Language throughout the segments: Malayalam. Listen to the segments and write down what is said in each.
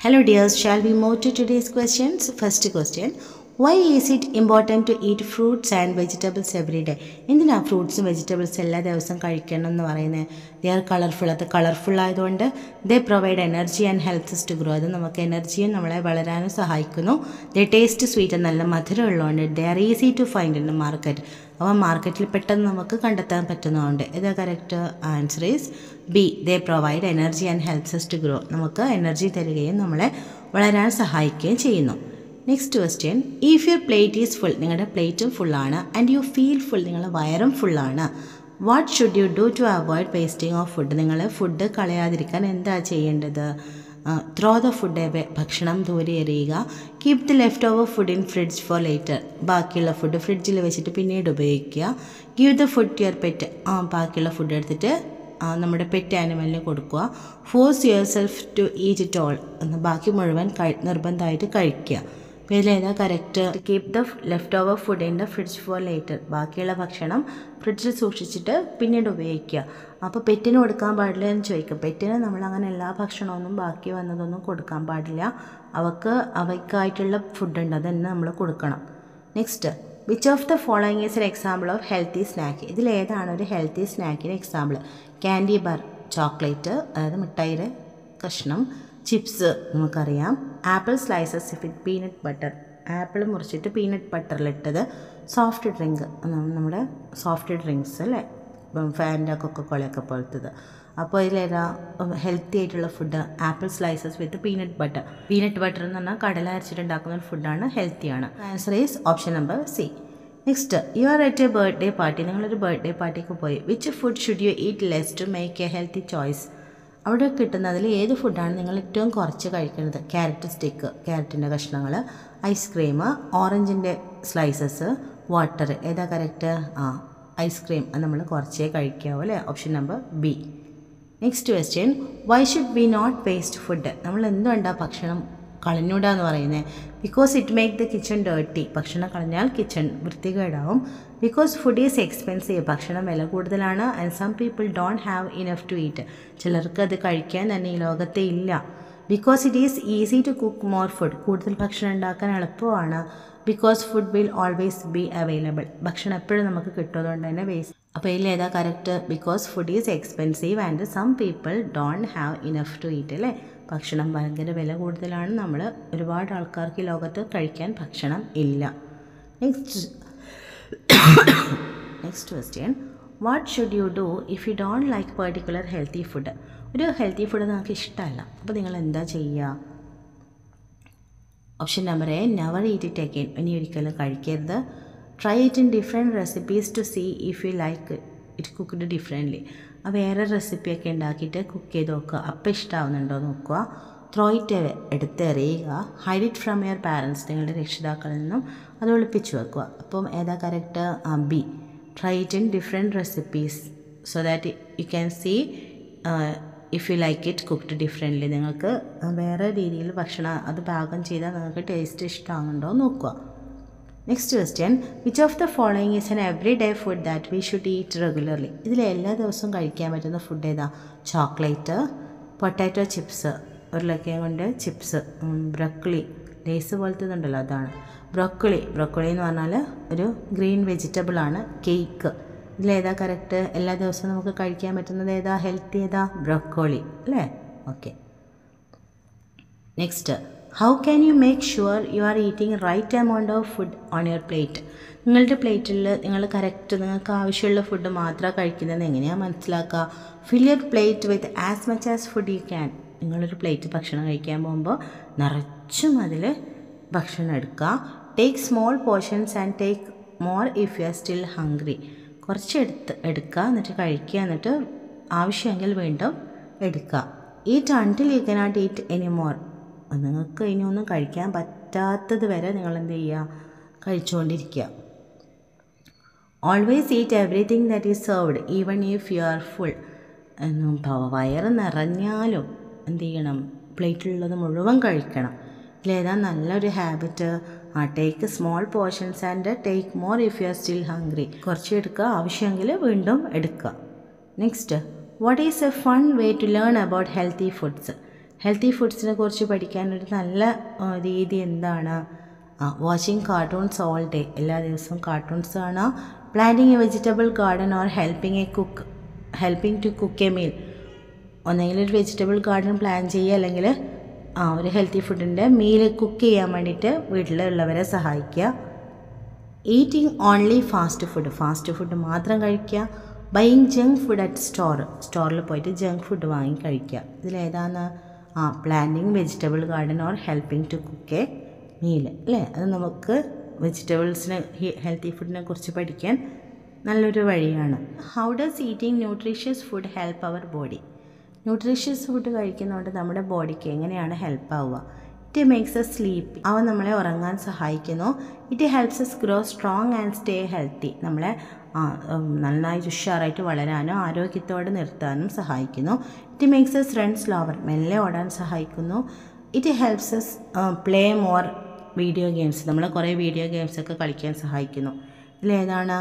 Hello dears, shall we move to today's questions? First question. Why is it important to eat fruits and vegetables every day? എന്തിനാ ഫ്രൂട്ട്സും വെജിറ്റബിൾസ് എല്ലാ ദിവസവും കഴിക്കണം എന്ന് പറയുന്നത് ദേ ആർ കളർഫുൾ അത് കളർഫുൾ ആയതുകൊണ്ട് they provide energy and health to grow അത് നമുക്ക് എനർജിയും നമ്മളെ വളരാനും സഹായിക്കുന്നു ദേ ടേസ്റ്റ് സ്വീറ്റ് നല്ല മധുരം ഉള്ളതുകൊണ്ട് they are easy to find in market അവ മാർക്കറ്റിൽ പെട്ടെന്ന് നമുക്ക് കണ്ടെത്താൻ പറ്റുന്നതുകൊണ്ട് ഇത് correct answer is B they provide energy and helps to grow നമുക്ക് എനർജി തരികയും നമ്മളെ വളരാൻ സഹായിക്കുകയും ചെയ്യുന്നു next question if your plate is full നിങ്ങളുടെ പ്ലേറ്റും ഫുള്ളാണ് ആൻഡ് യു ഫീൽ ഫുൾ നിങ്ങളുടെ വയറും ഫുള്ളാണ് what should you do to avoid wasting of food നിങ്ങൾ ഫുഡ് കളയാതിരിക്കാൻ എന്താ ചെയ്യേണ്ടത് ത്രോ ദ ഫുഡ് എവേ ഭക്ഷണം ദൂരെ എറിയുക keep the leftover food in fridge for later ബാക്കിയുള്ള ഫുഡ് ഫ്രിഡ്ജിൽ വെച്ചിട്ട് പിന്നീട് ഉപയോഗിക്കുക give the food your pet ആ ബാക്കിയുള്ള ഫുഡ് എടുത്തിട്ട് നമ്മുടെ പെറ്റ് ആനിമലിന് കൊടുക്കുക force yourself to eat it all എന്ന് ബാക്കി മുഴുവൻ കഴി നിർബന്ധമായിട്ട് കഴിക്കുക അപ്പോൾ ഇതിലേതാ correct keep the leftover food in the fridge for later ബാക്കിയുള്ള ഭക്ഷണം ഫ്രിഡ്ജിൽ സൂക്ഷിച്ചിട്ട് പിന്നീട് ഉപയോഗിക്കുക അപ്പോൾ പെറ്റിന് കൊടുക്കാൻ പാടില്ല എന്ന് ചോദിക്കും പെറ്റിന് നമ്മൾ അങ്ങനെ എല്ലാ ഭക്ഷണമൊന്നും ബാക്കി വന്നതൊന്നും കൊടുക്കാൻ പാടില്ല അവർക്ക് അവയ്ക്കായിട്ടുള്ള ഫുഡുണ്ട് അതന്നെ നമ്മൾ കൊടുക്കണം next which of the following is an example of healthy snack ഇതിലേതാണ് ഒരു ഹെൽത്തി സ്നാക്കിന് എക്സാമ്പിൾ ക്യാൻഡി ബാർ ചോക്ലേറ്റ് അതായത് മിഠായിയുടെ കഷ്ണം ചിപ്സ് നമുക്കറിയാം apple slices with peanut butter apple മുറിച്ചിട്ട് പീനട്ട് ബട്ടറിലിട്ടത് സോഫ്റ്റ് ഡ്രിങ്ക് നമ്മുടെ സോഫ്റ്റ് ഡ്രിങ്ക്സ് അല്ലേ ഫാൻ്റെ കൊക്കക്കോളയൊക്കെ പോലത്തത് അപ്പോൾ ഇതിലേതാ ഹെൽത്തി ആയിട്ടുള്ള food apple slices with peanut butter peanut butter എന്ന് പറഞ്ഞാൽ കടല അരച്ചിട്ടുണ്ടാക്കുന്ന ഒരു ഫുഡാണ് ഹെൽത്തിയാണ് answer is option number C next you are at a birthday party നിങ്ങളൊരു ബർത്ത്ഡേ പാർട്ടിക്ക് പോയി which food should you eat less to make a healthy choice അവിടെ കിട്ടുന്നതിൽ ഏത് ഫുഡാണ് നിങ്ങൾ ഏറ്റവും കുറച്ച് കഴിക്കുന്നത് ക്യാരറ്റ് സ്റ്റിക്ക് ക്യാരറ്റിൻ്റെ കഷ്ണങ്ങൾ ഐസ്ക്രീം ഓറഞ്ചിൻ്റെ സ്ലൈസസ് വാട്ടർ ഏതാ കറക്റ്റ് ആ ഐസ്ക്രീം അത് നമ്മൾ കുറച്ചേ കഴിക്കാവൂ അല്ലേ option number B next question why should be not waste food നമ്മൾ എന്തുകൊണ്ടാണ് ഭക്ഷണം കളഞ്ഞൂടാ എന്ന് പറയുന്നത് because it make the kitchen dirty ഭക്ഷണം കളഞ്ഞാൽ കിച്ചൺ വൃത്തികേടാവും ബിക്കോസ് ഫുഡ് ഈസ് എക്സ്പെൻസീവ് ഭക്ഷണം വില കൂടുതലാണ് and some people don't have enough to eat ചിലർക്ക് അത് കഴിക്കാൻ തന്നെ ഈ ലോകത്തെ ഇല്ല because it is easy to cook more food കൂടുതൽ ഭക്ഷണം ഉണ്ടാക്കാൻ എളുപ്പമാണ് because food will always be available ഭക്ഷണം എപ്പോഴും നമുക്ക് കിട്ടുന്നതുകൊണ്ട് തന്നെ വേസ്റ്റ് അപ്പോൾ ഇതിൽ ഏതാ correct because food is expensive and some people don't have enough to eat അല്ലേ ഭക്ഷണം ഭയങ്കര വില കൂടുതലാണ് നമ്മൾ ഒരുപാട് ആൾക്കാർക്ക് ഈ ലോകത്ത് കഴിക്കാൻ ഭക്ഷണം ഇല്ല next next question what should you do if you don't like particular healthy food ഒരു ഹെൽത്തി ഫുഡ് നിങ്ങൾക്ക് ഇഷ്ടമല്ല അപ്പോൾ നിങ്ങൾ എന്താ ചെയ്യുക option number A never eat it again ഇനി ഒരിക്കലും കഴിക്കരുത് try it in different recipes to see if you like it cooked differently ആ വേറെ റെസിപ്പിയൊക്കെ ഉണ്ടാക്കിയിട്ട് കുക്ക് ചെയ്ത് നോക്കുക അപ്പം ഇഷ്ടമാവുന്നുണ്ടോ നോക്കുക ത്രോ ഇറ്റ് എടുത്തെറിയുക hide it from your parents നിങ്ങളുടെ രക്ഷിതാക്കളിൽ നിന്നും അത് ഒളിപ്പിച്ച് വെക്കുക അപ്പം ഏതാ correct B try it in different recipes so that you can see if you like it cooked differently നിങ്ങൾക്ക് വേറെ രീതിയിൽ ഭക്ഷണം അത് പാകം ചെയ്താൽ നിങ്ങൾക്ക് ടേസ്റ്റ് ഇഷ്ടമാകുന്നുണ്ടോ നോക്കുക next question which of the following is an every day food that we should eat regularly ഇതിൽ എല്ലാ ദിവസവും കഴിക്കാൻ പറ്റുന്ന ഫുഡ് ഏതാ ചോക്ലേറ്റ് പൊട്ടാറ്റോ ചിപ്സ് ഉരുളക്കിഴങ്ങ് കൊണ്ട് ചിപ്സ് ബ്രക്കിളി ലേസ് പോലത്തേതുണ്ടല്ലോ അതാണ് ബ്രൊക്കിളി ബ്രൊക്കിളി എന്ന് പറഞ്ഞാൽ ഒരു ഗ്രീൻ വെജിറ്റബിൾ ആണ് കേക്ക് ഇതിലേതാ കറക്റ്റ് എല്ലാ ദിവസവും നമുക്ക് കഴിക്കാൻ പറ്റുന്നത് ഏതാ ഹെൽത്തി ഏതാ ബ്രൊക്കോളി അല്ലേ okay next how can you make sure you are eating right amount of food on your plate നിങ്ങളുടെ പ്ലേറ്റിൽ നിങ്ങൾ കറക്റ്റ് നിങ്ങൾക്ക് ആവശ്യമുള്ള ഫുഡ് മാത്രമാണ് കഴിക്കുന്നതെന്ന് എങ്ങനെയാണ് മനസ്സിലാക്കുക fill your plate with as much as food you can നിങ്ങളൊരു പ്ലേറ്റ് ഭക്ഷണം കഴിക്കാൻ പോകുമ്പോൾ നിറച്ചും അതിൽ ഭക്ഷണം എടുക്കുക take small portions and take more if you are still hungry കുറച്ച് എടുത്ത് എടുക്കുക എന്നിട്ട് കഴിക്കുക എന്നിട്ട് ആവശ്യമെങ്കിൽ വീണ്ടും എടുക്കുക eat until you cannot eat any more നിങ്ങൾക്ക് ഇനിയൊന്നും കഴിക്കാൻ പറ്റാത്തത് വരെ നിങ്ങൾ എന്ത് ചെയ്യുക കഴിച്ചുകൊണ്ടിരിക്കുക always eat everything that is served even if you are full വയറ് നിറഞ്ഞാലും എന്ത് ചെയ്യണം പ്ലേറ്റിലുള്ളത് മുഴുവൻ കഴിക്കണം ഇതിലേതാ നല്ലൊരു ഹാബിറ്റ് ആ take small portions and take more if you are still hungry കുറച്ച് എടുക്കുക ആവശ്യമെങ്കിൽ വീണ്ടും എടുക്കുക next what is a fun way to learn about healthy foods healthy ഫുഡ്സിനെ കുറിച്ച് പഠിക്കാൻ ഒരു നല്ല ആ, രീതി എന്താണ് വാച്ചിങ് കാർട്ടൂൺസ് ഓൾ ഡേ എല്ലാ ദിവസവും കാർട്ടൂൺസ് കാണുക planting a vegetable garden or helping a cook helping to cook a meal ഒന്നെങ്കിൽ ഒരു വെജിറ്റബിൾ ഗാർഡൻ പ്ലാൻ ചെയ്യുക അല്ലെങ്കിൽ ആ ഒരു ഹെൽത്തി ഫുഡിൻ്റെ മീൽ കുക്ക് ചെയ്യാൻ വേണ്ടിയിട്ട് വീട്ടിലുള്ളവരെ സഹായിക്കുക eating only fast food fast food മാത്രം കഴിക്കുക buying junk food at store സ്റ്റോറിൽ പോയിട്ട് ജങ്ക് ഫുഡ് വാങ്ങി കഴിക്കുക ഇതിലേതാണ് ആ planting vegetable garden or helping to cook a meal അല്ലേ അത് നമുക്ക് വെജിറ്റബിൾസിനെ ഹെൽത്തി ഫുഡിനെ കുറിച്ച് പഠിക്കാൻ നല്ലൊരു വഴിയാണ് how does eating nutritious food help our body nutritious food കഴിക്കുന്നതുകൊണ്ട് നമ്മുടെ ബോഡിക്ക് എങ്ങനെയാണ് ഹെൽപ്പ് ആവുക ഇറ്റ് മേക്സ് എ സ്ലീപ്പ് അവ നമ്മളെ ഉറങ്ങാൻ സഹായിക്കുന്നു it helps us grow strong and stay healthy നമ്മളെ ആ, ഉം, നന്നായി ഉഷാറായിട്ട് വളരാനും ആരോഗ്യത്തോടെ നിർത്താനും സഹായിക്കുന്നു it makes us run slower മെല്ലെ ഓടാൻ സഹായിക്കുന്നു it helps us play more video games നമ്മൾ കുറേ വീഡിയോ ഗെയിംസൊക്കെ കളിക്കാൻ സഹായിക്കുന്നു ഇതിലേതാണ്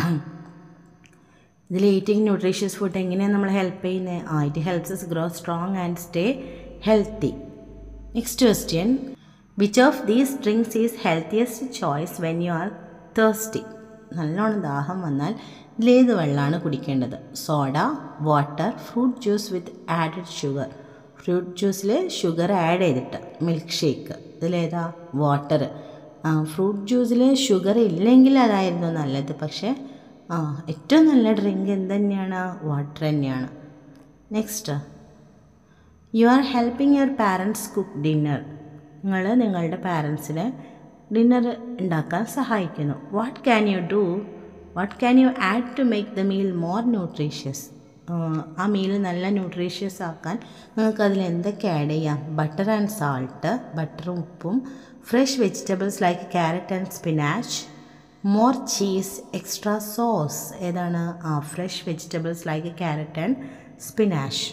ഇതിൽ ഈറ്റിംഗ് ന്യൂട്രീഷ്യസ് ഫുഡ് എങ്ങനെയാണ് നമ്മൾ ഹെൽപ്പ് ചെയ്യുന്നത് ആ it helps us grow strong and stay healthy next question which of these drinks is healthiest choice when you are thirsty നല്ലോണം ദാഹം വന്നാൽ ഇതിലേത് വെള്ളമാണ് കുടിക്കേണ്ടത് soda water fruit juice with added sugar fruit ജ്യൂസിൽ ഷുഗർ ആഡ് ചെയ്തിട്ട് മിൽക്ക് ഷേക്ക് ഇതിലേതാ വാട്ടർ ഫ്രൂട്ട് ജ്യൂസിൽ ഷുഗർ ഇല്ലെങ്കിൽ അതായിരുന്നു നല്ലത് പക്ഷേ ആ ഏറ്റവും നല്ല ഡ്രിങ്ക് എന്ത് തന്നെയാണ് വാട്ടർ തന്നെയാണ് next you are helping your parents cook dinner നിങ്ങൾ നിങ്ങളുടെ പാരൻസിന് ഡിന്നർ ഉണ്ടാക്കാൻ സഹായിക്കുന്നു what can you do what can you add to make the meal more nutritious ആ മീൽ നല്ല ന്യൂട്രീഷ്യസ് ആക്കാൻ നിങ്ങൾക്ക് അതിൽ എന്തൊക്കെ ആഡ് ചെയ്യാം ബട്ടർ ആൻഡ് സാൾട്ട് ബട്ടറും ഉപ്പും fresh vegetables like carrot and spinach more cheese extra sauce ഏതാണ് ആ fresh vegetables like carrot and spinach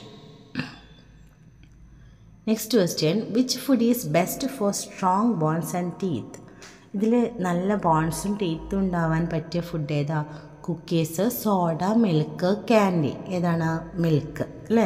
next question which food is best for strong bones and teeth ഇതിൽ നല്ല ബോൺസും ടീത്തും ഉണ്ടാവാൻ പറ്റിയ ഫുഡ് ഏതാ കുക്കീസ് സോഡ മിൽക്ക് ക്യാൻഡി ഏതാണ് മിൽക്ക് അല്ലേ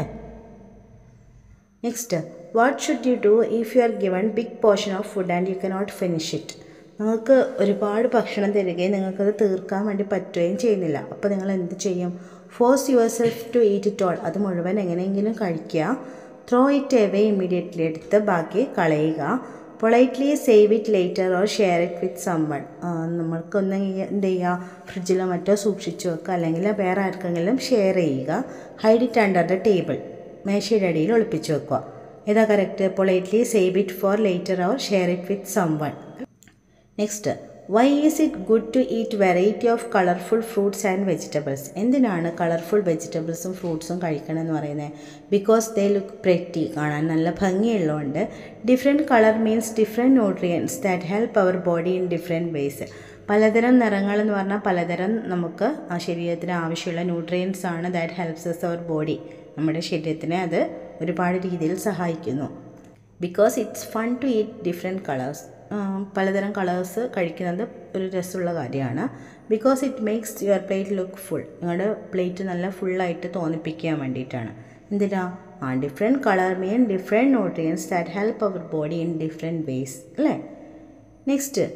next what should you do if you are given big portion of food and you cannot finish it നിങ്ങൾക്ക് ഒരുപാട് ഭക്ഷണം തരികയും നിങ്ങൾക്കത് തീർക്കാൻ വേണ്ടി പറ്റുകയും ചെയ്യുന്നില്ല അപ്പോൾ നിങ്ങൾ എന്ത് ചെയ്യും force yourself to eat it all അത് മുഴുവൻ എങ്ങനെയെങ്കിലും കഴിക്കുക ത്രോ ഇറ്റ് എവേ ഇമ്മീഡിയറ്റ്ലി എടുത്ത് ബാക്കി കളയുക politely save it later or share it with someone നമ്മൾക്കൊന്ന് എന്ത് ചെയ്യുക ഫ്രിഡ്ജിലോ മറ്റോ സൂക്ഷിച്ചു വെക്കുക അല്ലെങ്കിൽ വേറെ ആർക്കെങ്കിലും ഷെയർ ചെയ്യുക hide it under the table മേശയുടെ അടിയിൽ ഒളിപ്പിച്ച് വെക്കുക ഏതാ correct politely save it for later or share it with someone next why is it good to eat variety of colourful fruits and vegetables എന്തിനാണ് കളർഫുൾ വെജിറ്റബിൾസും ഫ്രൂട്ട്സും കഴിക്കണം എന്ന് പറയുന്നത് ബിക്കോസ് ദേ ലുക്ക് പ്രെറ്റി കാണാൻ നല്ല ഭംഗിയുള്ളതുകൊണ്ട് different colour means different nutrients that help our body in different ways പലതരം നിറങ്ങൾ എന്ന് പറഞ്ഞാൽ പലതരം നമുക്ക് ആ ശരീരത്തിന് ആവശ്യമുള്ള ന്യൂട്രിയൻസ് ആണ് ദാറ്റ് ഹെൽപ്സ് അവർ ബോഡി നമ്മുടെ ശരീരത്തിനെ അത് ഒരുപാട് രീതിയിൽ സഹായിക്കുന്നു because it's fun to eat different colours പലതരം കളേഴ്സ് കഴിക്കുന്നത് ഒരു രസമുള്ള കാര്യമാണ് because it makes your plate look full നിങ്ങളുടെ പ്ലേറ്റ് നല്ല ഫുള്ളായിട്ട് തോന്നിപ്പിക്കാൻ വേണ്ടിയിട്ടാണ് എന്തിനാ ആ different colour mean different nutrients that help our body in different ways അല്ലേ next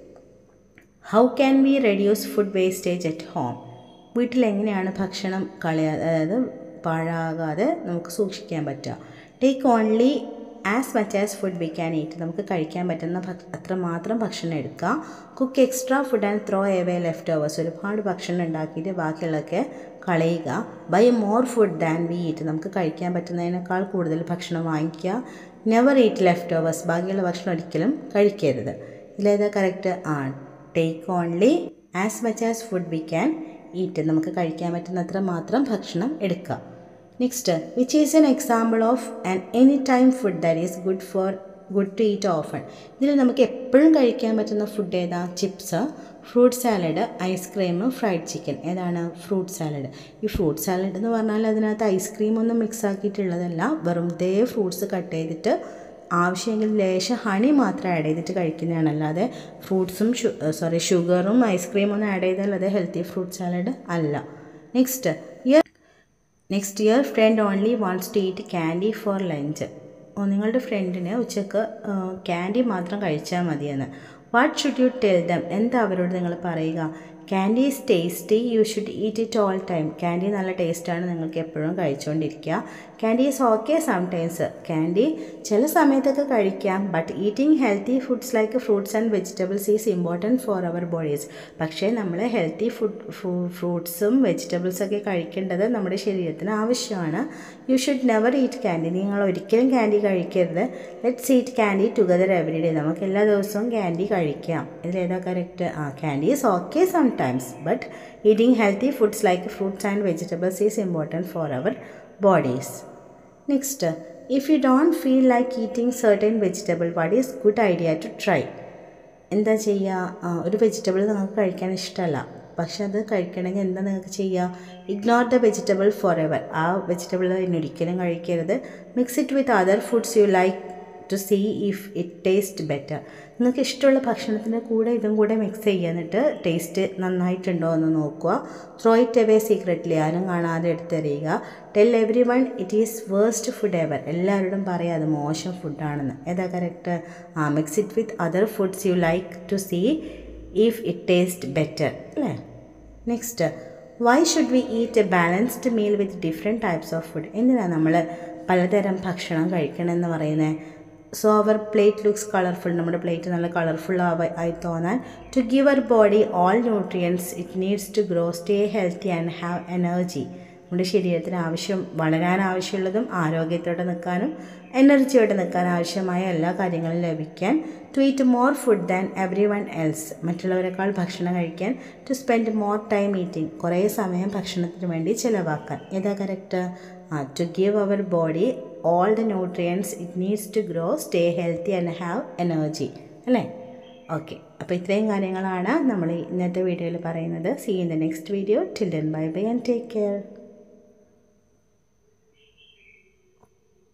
how can we reduce food wastage at home വീട്ടിൽ എങ്ങനെയാണ് ഭക്ഷണം കളയാ അതായത് പാഴാകാതെ നമുക്ക് സൂക്ഷിക്കാൻ പറ്റുക take only as much as food we can eat നമുക്ക് കഴിക്കാൻ പറ്റുന്ന ഭക്ഷ- അത്രമാത്രം ഭക്ഷണം എടുക്കുക cook extra food and throw away leftovers ഒരുപാട് ഭക്ഷണം ഉണ്ടാക്കിയിട്ട് ബാക്കിയുള്ളതൊക്കെ കളയുക buy more food than we eat നമുക്ക് കഴിക്കാൻ പറ്റുന്നതിനേക്കാൾ കൂടുതൽ ഭക്ഷണം വാങ്ങിക്കുക നെവർ ഈറ്റ് ലെഫ്റ്റ് ഓവേഴ്സ് ബാക്കിയുള്ള ഭക്ഷണം ഒരിക്കലും കഴിക്കരുത് ഇതിലേതാ കറക്റ്റ് ആ take only as much as food we can eat നമുക്ക് കഴിക്കാൻ പറ്റുന്നത്ര മാത്രം ഭക്ഷണം എടുക്കുക next which is an example of an anytime food that is good for good to eat often ഇതിൽ നമുക്ക് എപ്പോഴും കഴിക്കാൻ പറ്റുന്ന ഫുഡ് ഏതാ chips fruit salad ice cream fried chicken ഏതാണ് ഫ്രൂട്ട് സാലഡ് ഈ ഫ്രൂട്ട് സാലഡ് എന്ന് പറഞ്ഞാൽ അതിനകത്ത് ഐസ്ക്രീം ഒന്നും മിക്സ് ആക്കിയിട്ടുള്ളതല്ല വെറും ദേ ഫ്രൂട്ട്സ് കട്ട് ചെയ്തിട്ട് ആവശ്യമെങ്കിൽ ലേശം ഹണി മാത്രം ആഡ് ചെയ്തിട്ട് കഴിക്കുന്നതാണ് അല്ലാതെ ഫ്രൂട്ട്സും സോറി ഷുഗറും ഐസ്ക്രീമും ഒന്നും ആഡ് ചെയ്താൽ അത് ഹെൽത്തി ഫ്രൂട്ട് സാലഡ് അല്ല next year next year friend only wants to eat candy for lunch നിങ്ങളുടെ ഫ്രണ്ടിന് ഉച്ചക്ക് ക്യാൻഡി മാത്രം കഴിച്ചാൽ മതിയെന്ന് what should you tell them എന്താ അവരോട് നിങ്ങൾ പറയുക candy is tasty you should eat it all time candy നല്ല ടേസ്റ്റാണ് നിങ്ങൾക്ക് എപ്പോഴും കഴിച്ചുകൊണ്ടിരിക്കുക candy is okay sometimes candy ചില സമയത്തൊക്കെ കഴിക്കാം but eating healthy foods like fruits and vegetables is important for our bodies പക്ഷേ നമ്മൾ ഹെൽത്തി ഫുഡ് ഫ്രൂട്ട്സും വെജിറ്റബിൾസൊക്കെ കഴിക്കേണ്ടത് നമ്മുടെ ശരീരത്തിന് ആവശ്യമാണ് you should never eat candy നിങ്ങൾ ഒരിക്കലും ക്യാൻഡി കഴിക്കരുത് let's eat candy together every day നമുക്ക് എല്ലാ ദിവസവും ക്യാൻഡി കഴിക്കാം ഇതിലേതാ കറക്റ്റ് ആ candy is okay sometimes but eating healthy foods like fruits and vegetables is important for our bodies next if you don't feel like eating certain vegetable what is good idea to try എന്താ ചെയ്യുക ഒരു വെജിറ്റബിൾ നിങ്ങൾക്ക് കഴിക്കാൻ ഇഷ്ടമല്ല പക്ഷെ അത് കഴിക്കണമെങ്കിൽ എന്താ നിങ്ങൾക്ക് ചെയ്യുക ignore the vegetable forever ആ വെജിറ്റബിൾ ഒരിക്കലും കഴിക്കരുത് mix it with other foods you like to see if it taste better നിങ്ങൾക്ക് ഇഷ്ടമുള്ള ഭക്ഷണത്തിൻ്റെ കൂടെ ഇതും കൂടെ മിക്സ് ചെയ്യുക എന്നിട്ട് ടേസ്റ്റ് നന്നായിട്ടുണ്ടോ എന്ന് നോക്കുക ത്രോ ഇറ്റ് എവേ സീക്രറ്റ്ലി ആരും കാണാതെ എടുത്തെറിയുക tell everyone it is waste food ever എല്ലാവരോടും പറയാം അത് മോശം ഫുഡാണെന്ന് ഏതാ കറക്റ്റ് ആ mix it with other foods you like to see if it taste better അല്ലേ next why should we eat a balanced meal with different types of food എന്തിനാണ് നമ്മൾ പലതരം ഭക്ഷണം കഴിക്കണമെന്ന് പറയുന്നത് so our plate looks colourful നമ്മുടെ പ്ലേറ്റ് നല്ല കളർഫുൾ ആയി തോന്നാൻ to give our body all nutrients it needs to grow stay healthy and have energy നമ്മുടെ ശരീരത്തിന് ആവശ്യം വളരാൻ ആവശ്യമുള്ളതും ആരോഗ്യത്തോടെ നിൽക്കാനും എനർജിയോടെ നിൽക്കാൻ ആവശ്യമായ എല്ലാ കാര്യങ്ങളും ലഭിക്കാൻ to eat more food than everyone else മറ്റുള്ളവരെക്കാൾ ഭക്ഷണം കഴിക്കാൻ to spend more time eating കുറേ സമയം ഭക്ഷണത്തിന് വേണ്ടി ചിലവാക്കാൻ ഏതാ കറക്റ്റ് ആ to give our body all the nutrients it needs to grow stay healthy and have energy അല്ലേ ഓക്കെ അപ്പോൾ ഇത്രയും കാര്യങ്ങളാണ് നമ്മൾ ഇന്നത്തെ വീഡിയോയിൽ പറയുന്നത് see in the next video till then bye bye and take care